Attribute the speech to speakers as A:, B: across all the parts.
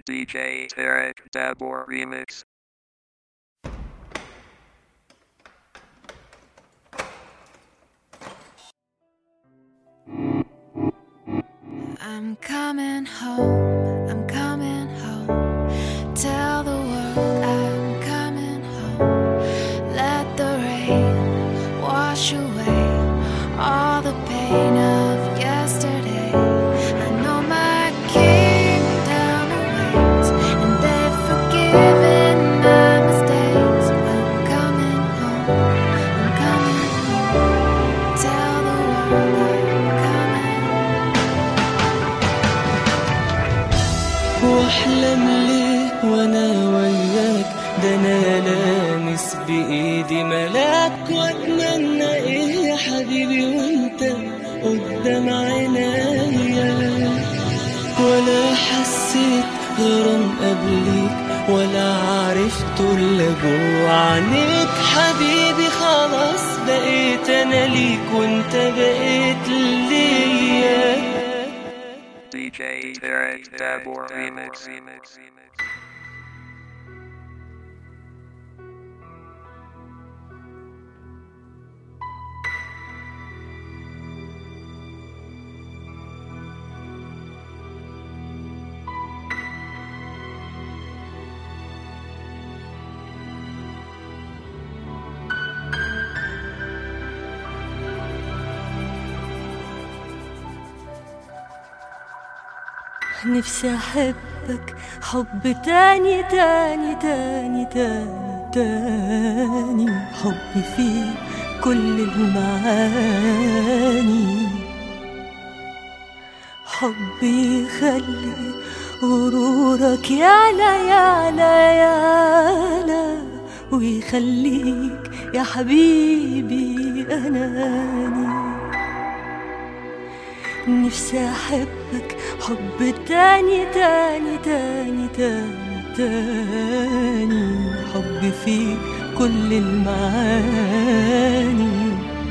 A: DJ Tarek Dabor Remix.
B: I'm coming home, I'm coming home. Tell the world I'm coming home. Let the rain wash away all the pain of yesterday. I know my kingdom awaits, and they've forgiven my mistakes. I'm coming home, I'm coming home. Tell the world I'm coming
C: واحلم ليه وانا وياك ده انا لامس بايدي ملاك واتمنى ايه يا حبيبي وانت قدام عينيا ولا حسيت غرام قبليك ولا عرفت الا جوا عينيك حبيبي خلاص بقيت انا ليك وانت بقيت ليا
A: DJ Tarek Dabor Remix.
D: نفسي أحبك حب تاني تاني تاني تاني تاني حب فيه كل المعاني حب يخلي غرورك يعلى يعلى يعلى ويخليك يا حبيبي أناني نفسي أحبك حب تاني تاني تاني تاني تاني حب فيه كل المعاني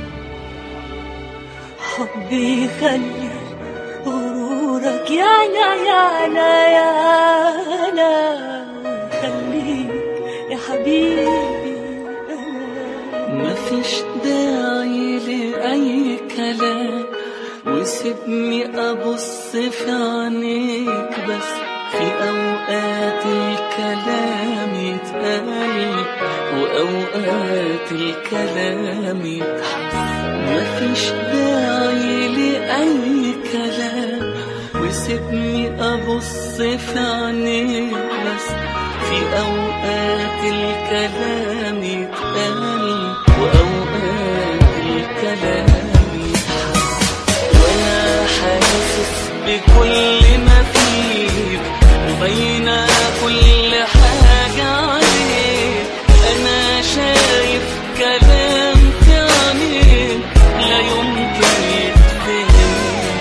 D: حب يخلي غرورك يعلى يعلى يعلى ويخليك يا حبيبي أنا
C: مفيش داعي لأي كلام وسيبني أبص في عينيك بس في أوقات الكلام يتقال وأوقات الكلام يتحس مفيش داعي لأي كلام وسيبني أبص في عينيك بس في أوقات الكلام يتقال وأوقات الكلام يتحس وأنا حاسس بكل ما فيك وبين كل حاجة عليك أنا شايف كلام في عينيك لا يمكن يتفهم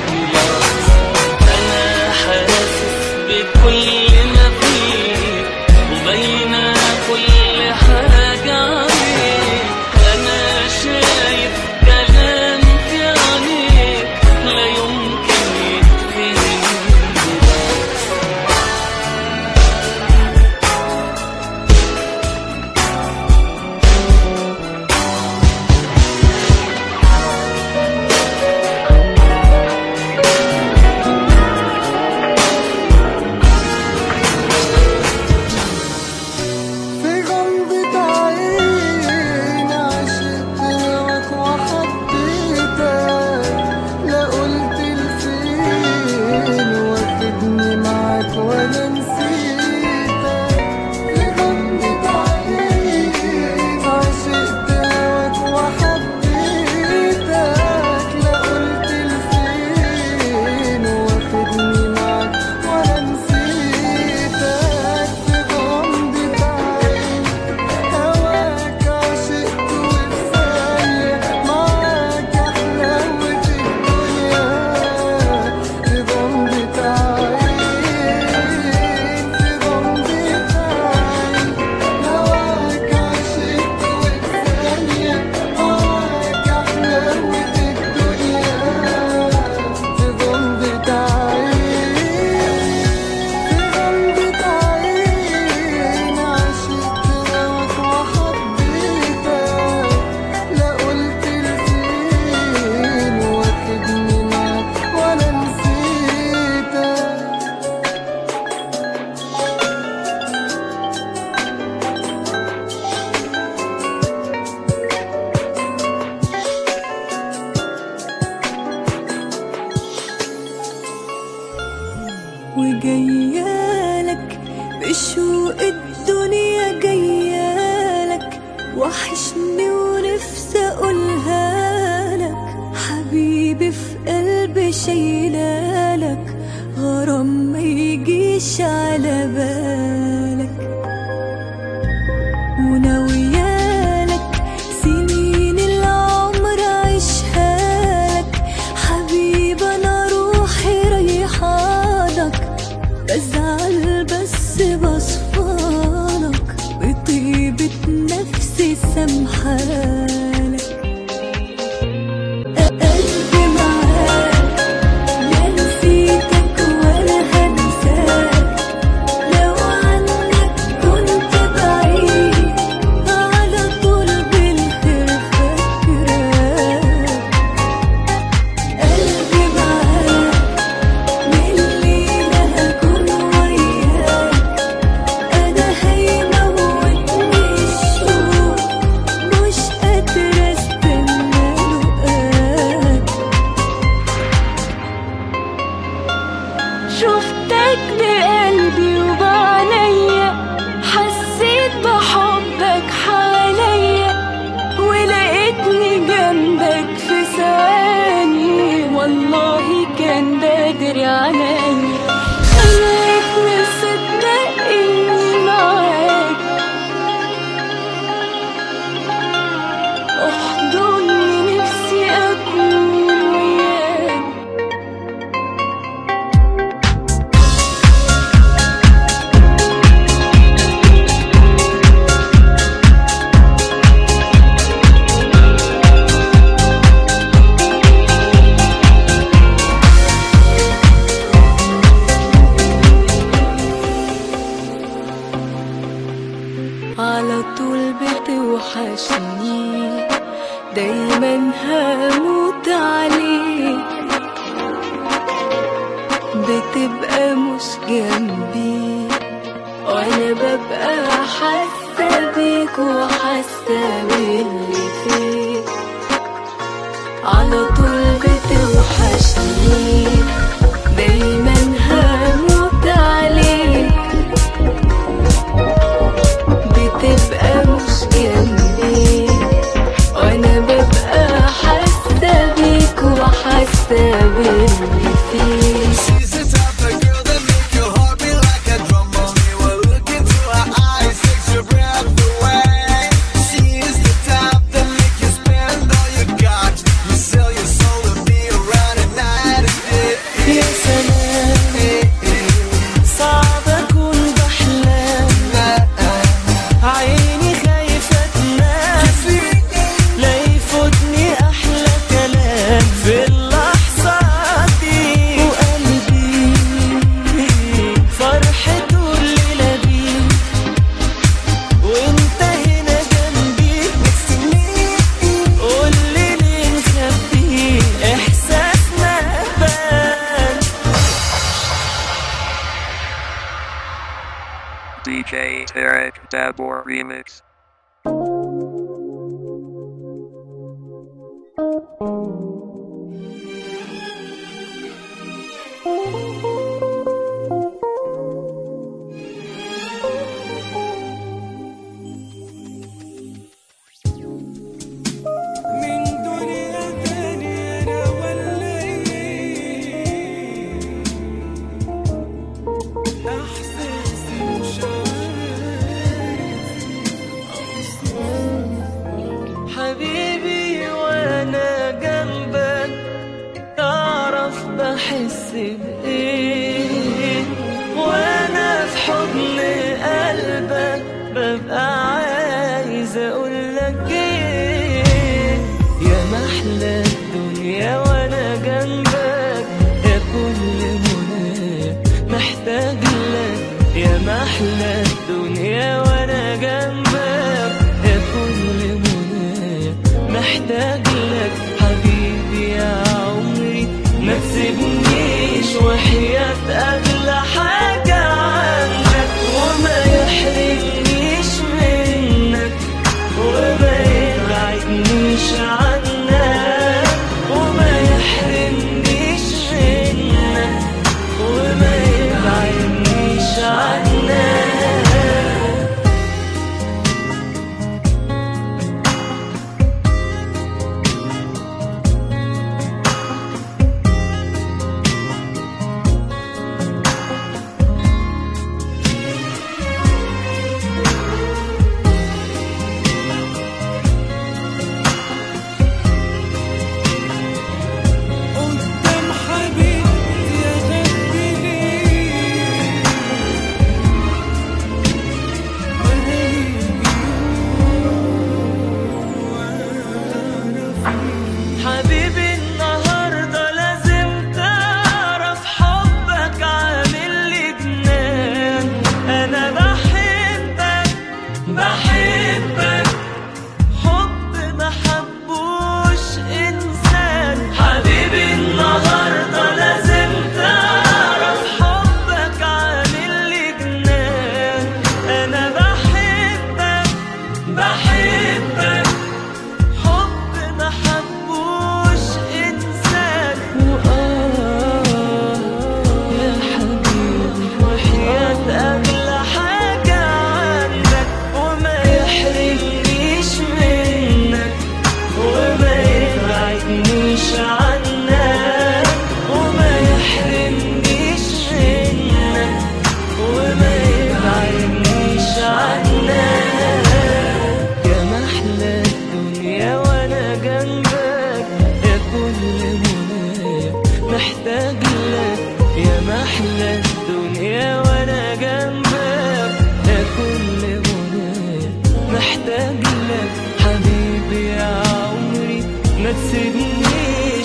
C: أنا حاسس بكل ما فيك وبين كل حاجة عليك أنا شايف كلام في عينيك لا يمكن يتفهم
E: في غمضة عين عشقت هواك وحبيتك لا قلت لفين واخدني معاك ولا نسيتك في غمضة عين عشقت هواك وحبيتك لا قلت لفين واخدني معاك ولا نسيتك في غمضة عين هواك عشقت وكفاية معاك حلاوة الدنيا في غمضة عين
D: مش على بالك وناويالك سنين العمر عيشها لك حبيبي انا روحي ريحانك بزعل بس بصفالك بطيبة نفسي سامحالك قلبي معاك لا نسيتك ولا هنساك لو عنك كنت بعيد على طول بالخير فاكراك قلبي معاك من الليلة هكون وياك أنا هيموتني الشوق مش قادرة استنى لقاك شفتك بقلبي وبعنيا حسيت بحبك حواليا ولقيتني جنبك في ثواني والله كان بدري عليا خليتني اصدق اني معاك احضني نفسي اكون وياك على طول بتوحشني دايما هموت عليك بتبقى مش جنبي وانا ببقى حاسه بيك وحاسه باللي فيك على طول بتوحشني دايما هموت عليك بتبقى مش جنبي وانا ببقى حاسه بيك وحاسه باللي فيك
E: She's the type of girl that make your heart beat like a drum. Only one look into her eyes takes your breath away. She is the type that make you spend all you got. You sell your soul to be around at night and day.
C: يا سلام صعب اكون بحلم عيني خايفة تنام لا يفوتني احلى كلام في اللحظة دي وقلبي فرحته الليلة دي وانت هنا جنبي قولي ليه نخبي احساسنا بان
A: DJ Tarek Dabor Remix.
E: من دنيا تانية أنا ولا إيه إحساسي مش عارف
C: حبيبي وانا جنبك تعرف بحس بايه وانا في حضن قلبك ببقى عايز اقولك ايه يا محلى الدنيا وانا جنبك يا كل منى محتاج لك يا محلى الدنيا وانا جنبك يا كل منى محتاج لك حبيبي يا عمري ما تسيبنيش وحياة أغلى حاجة عندك وما يحرمنيش منك وما يبعدنيش عنك وما يحرمنيش منك وما يبعدنيش عنك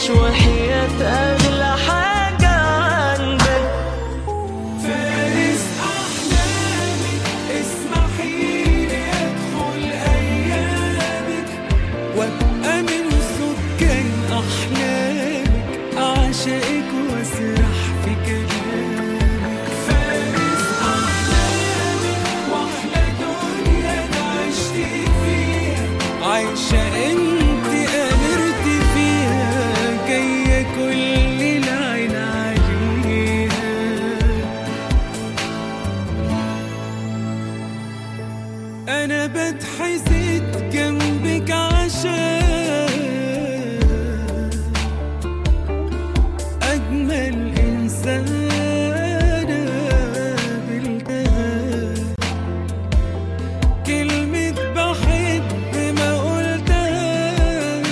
C: تعيش وحياة أغلى حاجة عندك
F: فارس أحلامك اسمحيلي أدخل أيامك وأبقى من سكان أحلامك أعشقك وأسرح في كلامك فارس أحلامك وأحلى دنيا أنا عشت فيها عايشة أنت أمرت فيها جاية كل العين عليها انا بتحسد جنبك عشان اجمل انسانه بالكهان كلمه بحب ما قلتهاش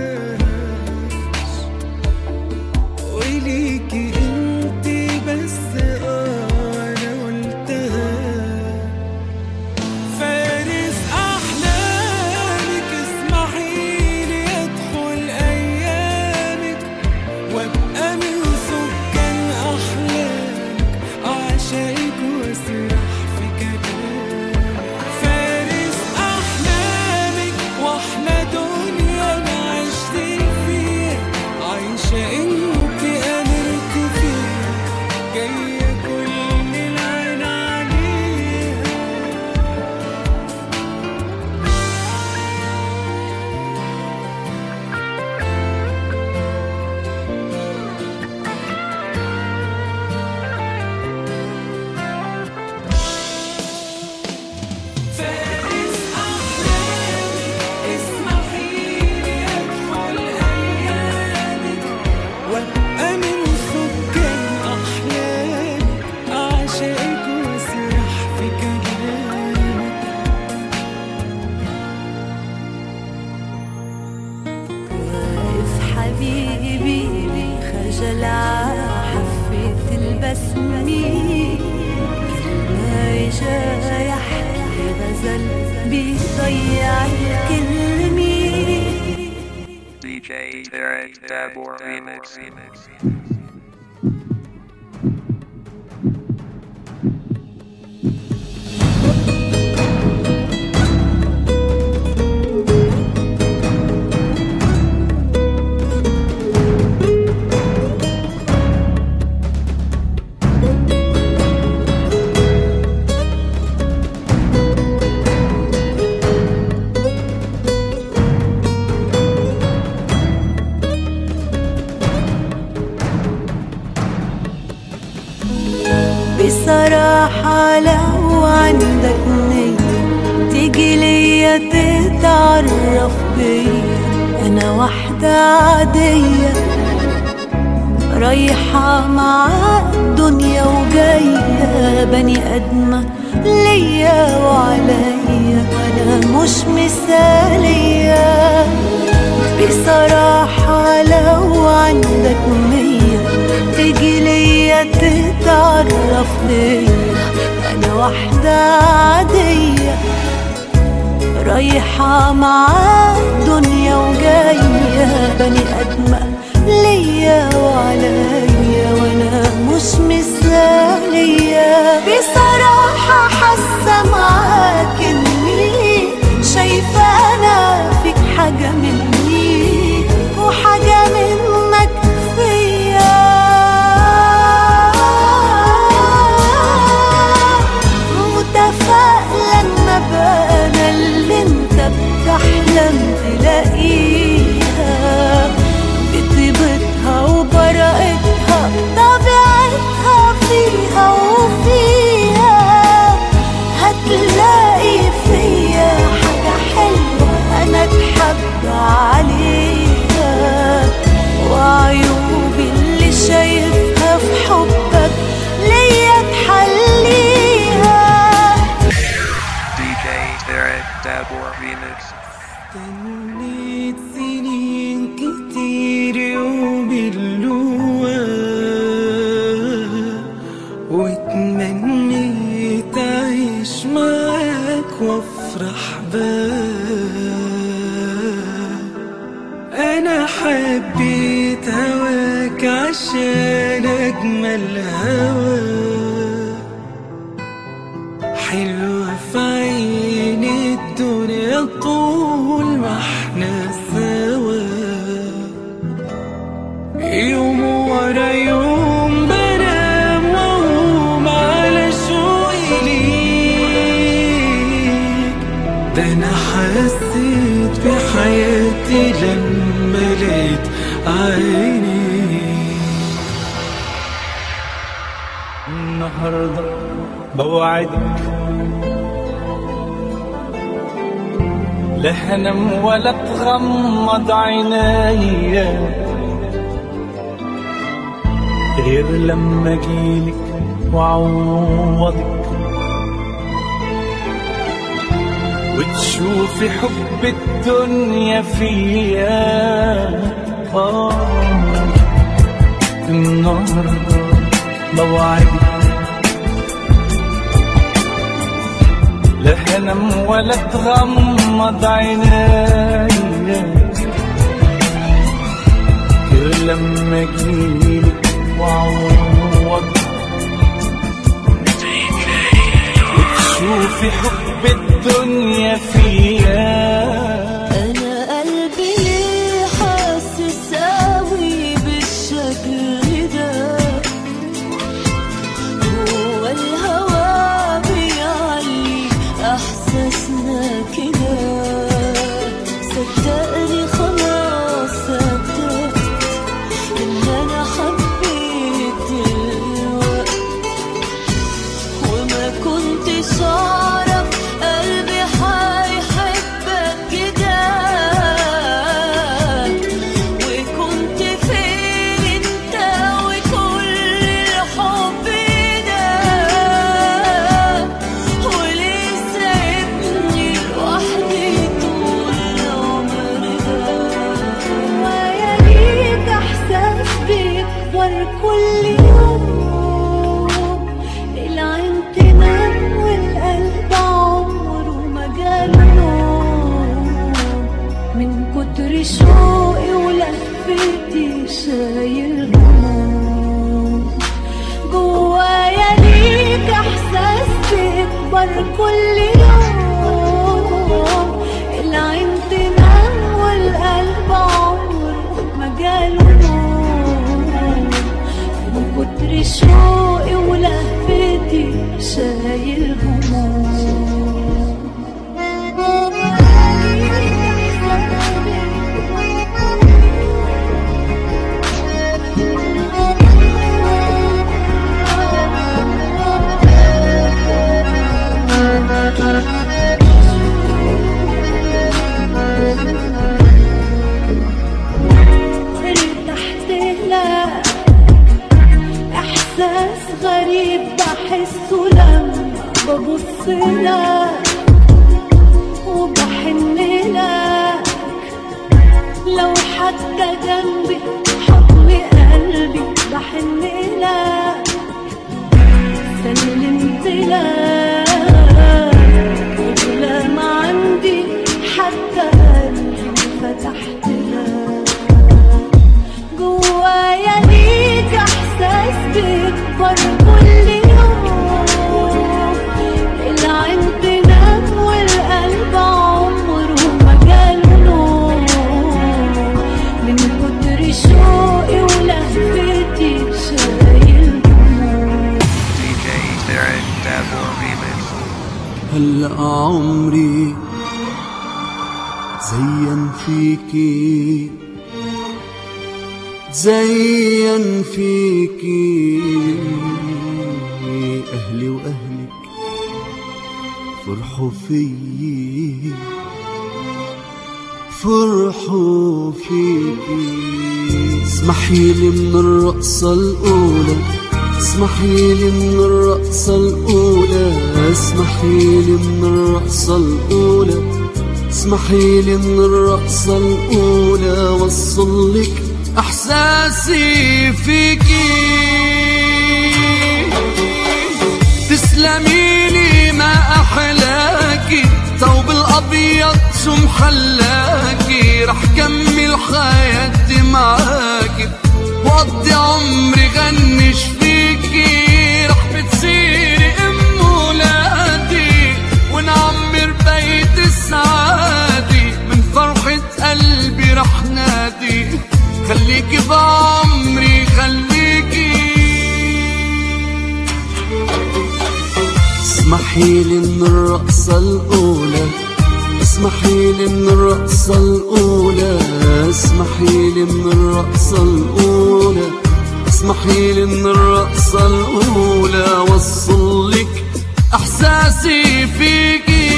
F: وليكي انت بس اه انا قلتها فارس أحلامك اسمحيلي أدخل أيامك وأبقى من سكان أحلامك أعشقك وأسرح في كلامك فارس أحلامك وأحلى دنيا أنا عشت فيها عايشة أنت أمرت فيها جاية كل العين عليها فارس أحلامي اسمحيلي أدخل أيامك وأبقى من سكان أحلامك أعشقك وأسرح في كلامك
D: واقف حبيبي خجل حفة البسمة ما إجا يحكي غزل بيضيع الكلمة
A: DJ Derek Dabor Remix.
D: بصراحة لو عندك نية تيجي ليا تتعرف بيا أنا واحدة عادية رايحة مع الدنيا وجاية بني أدمة ليا وعليا وأنا مش مثالية بصراحة لو عندك نية تيجي ليا تتعرف بيا أنا واحدة عادية رايحة مع الدنيا وجاية بني أدمة ليا وعليا وأنا مش مثالية بصراحة حاسة معاك إني شايفة أنا فيك حاجة مني وحاجة منك فيا متفائلة إن أبقى أنا اللي أنت بتحلم تلاقيها بطيبتها وبراءتها طبيعتها فيها وفيها هتلاقي فيا حاجة حلوة أنا اتحب عليها وعيوبي اللي شايفها في حبك ليا تحليها
A: DJ Derek Dabor Remix.
F: استنيت سنين كتير يوم اللواء واتمنيت اعيش معاك وافرح بك انا حبيت عشان أجمل هوا حلوة في عين الدنيا طول ما احنا سوا يوم ورا يوم بنام واقوم على شوقي ليك ده انا حسيت بحياتي لما لقيت عيني
G: النهاردة بوعدك لا هنام ولا تغمض عينيا غير لما اجيلك واعوضك وتشوفي حب الدنيا فيا آه النهارده بوعدك لا هنام ولا تغمض عينيا غير لما اجيلك واعوضك وتشوفي حب الدنيا فيا
D: انا قلبي ليه حاسس قوي بالشكل ده هو الهوى بيعلي احساسنا كده صدقني خلاص صدقت ان انا حبيت الوقت وما كنتش اعرف قلبي هيحبك كده وكنت فين انت وكل الحب ده وليه سايبني لوحدي طول العمر ده ويا ليك احساس بيكبر كل يوم العين تنام والقلب عمره ما جاله نوم من كتر شوقي ولفتي شايل هموم جوايا ليك احساس بيكبر كل يوم العين تنام والقلب عمره ما جاله نوم من كتر شوقي ولهفتي شايل ارتحت لك احساس غريب بحسه لما ببص لك وبحن لك لو حتى جنبي حضن قلبي بحن لك سلمت لك ولا ما عندي حتى قلبي فتحت لك جوايا ليك احساس بيكبر كل يوم العين تنام والقلب عمره ما جاله نوم من كتر شوقي ولهفتي شايل هموم
A: DJ Derek Dabor Remix.
H: هلا عمري زين فيكي زين فيكي أهلي وأهلك فرحوا فيي فرحوا فيكي اسمحي لي من الرقصة الأولى اسمحي لي من الرقصة الأولى اسمحي لي من الرقصة الأولى اسمحي لي من الرقصة الأولى وصل لك إحساسي فيكي تسلمي لي ما أحلاكي ثوب الأبيض شو محلاكي رح كمل حياتي معاكي بقضي عمري غنش فيكي رح بتصيري ام ولادي ونعمر بيت السعادة من فرحة قلبي رح نادي خليكي بعمري خليكي اسمحي لي من الرقصة الأولى اسمحي لي من الرقصة الأولى اسمحي لي من الرقصة الأولى اسمحي لي من الرقصة الأولى وصل لك إحساسي فيكي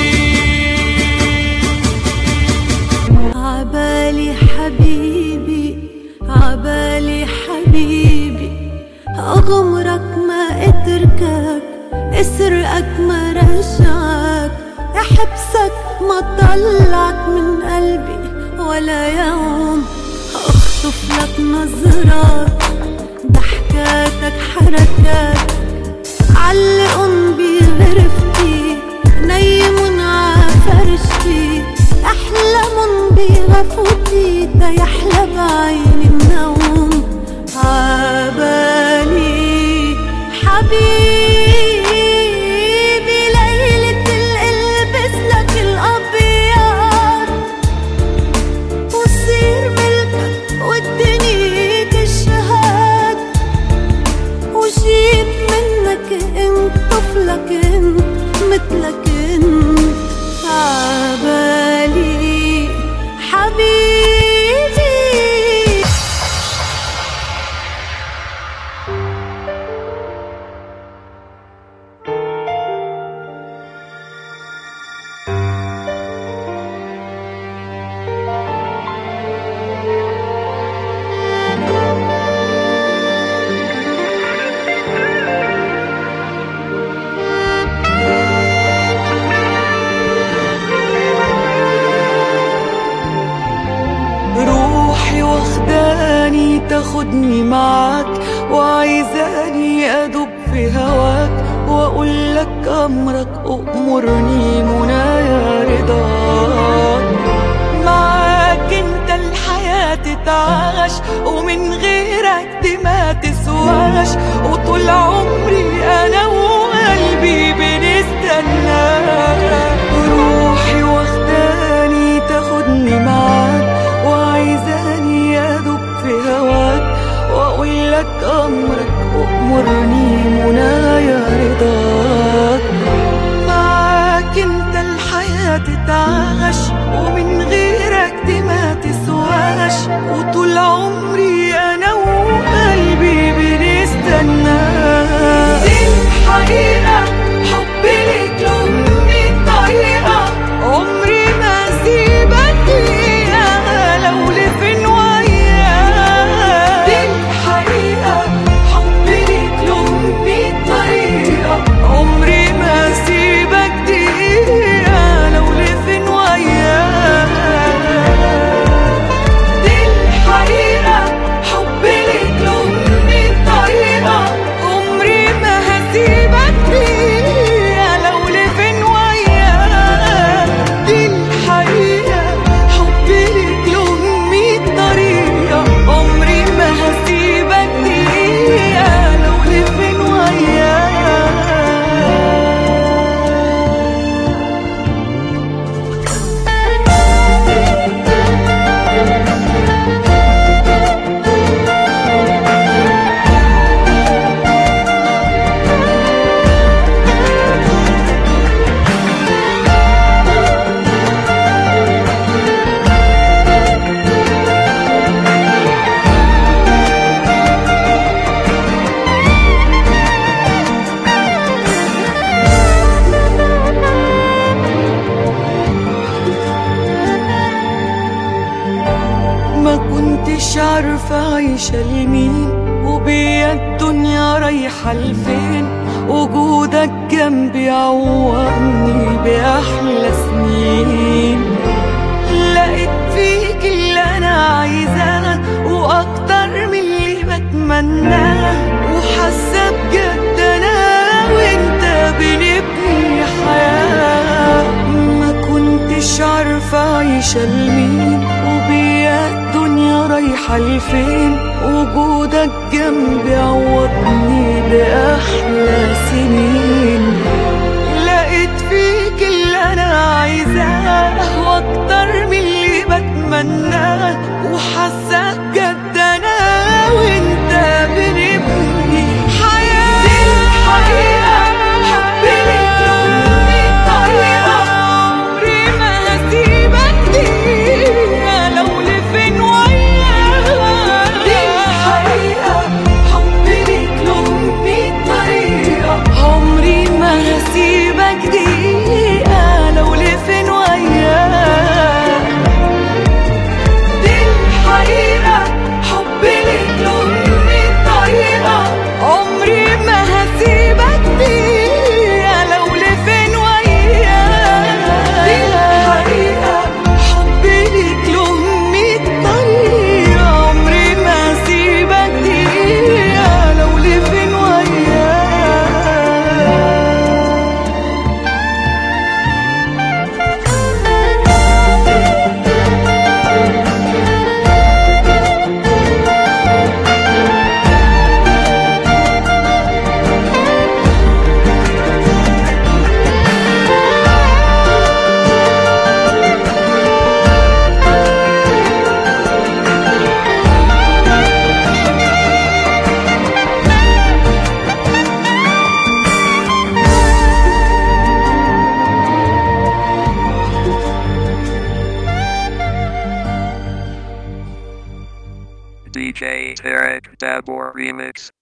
D: عبالي حبيبي عبالي حبيبي أغمرك ما أتركك أسرقك ما رجعك أحبسك ما طلعك من قلبي ولا يوم أخطف لك نظرات ضحكاتك حركاتك علقن بغرفتي نيمن عفرشتي احلمن بغفوتي تيحلى بعيني النوم عبالي حبيبي ليلة القلبس لك الأبيض وصير ملكك والدنيا تشهد وجيب منك انت طفلك انت مثلك انت عبالي حبيبي
C: روحي واخداني تاخدني معاك وعايزاني ادب في هواك واقول لك امرك امرني منايا رضاك معاك انت الحياة تتعاش ومن غيرك دي ما تسواش وطول عمري انا وقلبي بنستناك روحي واخداني تاخدني معاك وعايزاني ادب في هواك واقول لك امرك وامرني منايا رضاك معاك انت الحياة تتعاش ومن غيرك دي ما تسواش وطول عمري انا وقلبي بنستناك دي الحقيقة حبي ليك له مية طريقة عمري ما سيبك دقيقة لو لفين وياك دي الحقيقة حبي ليك له مية طريقة عمري ما سيبك دقيقة لو لفين وياك دي الحقيقة حبي ليك له مية طريقة عمري ما هسيبك دقيقة لو لفين وياك دي الحقيقة حبي ليك له مية طريقة عمري ما هسيبك دقيقة لو لفين وياك ما كنتش عارفة عايشة لمين وبيا الدنيا رايحة لفين وجودك جنبي عوضني بأحلى سنين لقيت فيك اللي أنا عايزاه وأكتر من اللي بتمناه وحاسة بجد أنا وأنت بنبني حياة ما كنتش عارفة عايشة لمين وبيا الدنيا رايحة لفين وجودك جنبي عوضني بأحلى سنين لقيت فيك اللي أنا عايزاه وأكتر من اللي بتمناه وحاسة بجد أنا وأنت بنبني حياة دي الحقيقة حبي ليك لأمي طريقة عمري ما هسيبك دقيقة لو لفين وياها دي الحقيقة حبي ليك لأمي طريقة عمري ما هسيبك دقيقة لو لفين وياها دي الحقيقة حبي ليك لأمي طريقة عمري ما هسيبك دقيقة لو لفين وياها دي الحقيقة حبي ليك لأمي طريقة عمري ما هسيبك دقيقة لو لفين وياها
A: DJ Tarek Dabor Remix.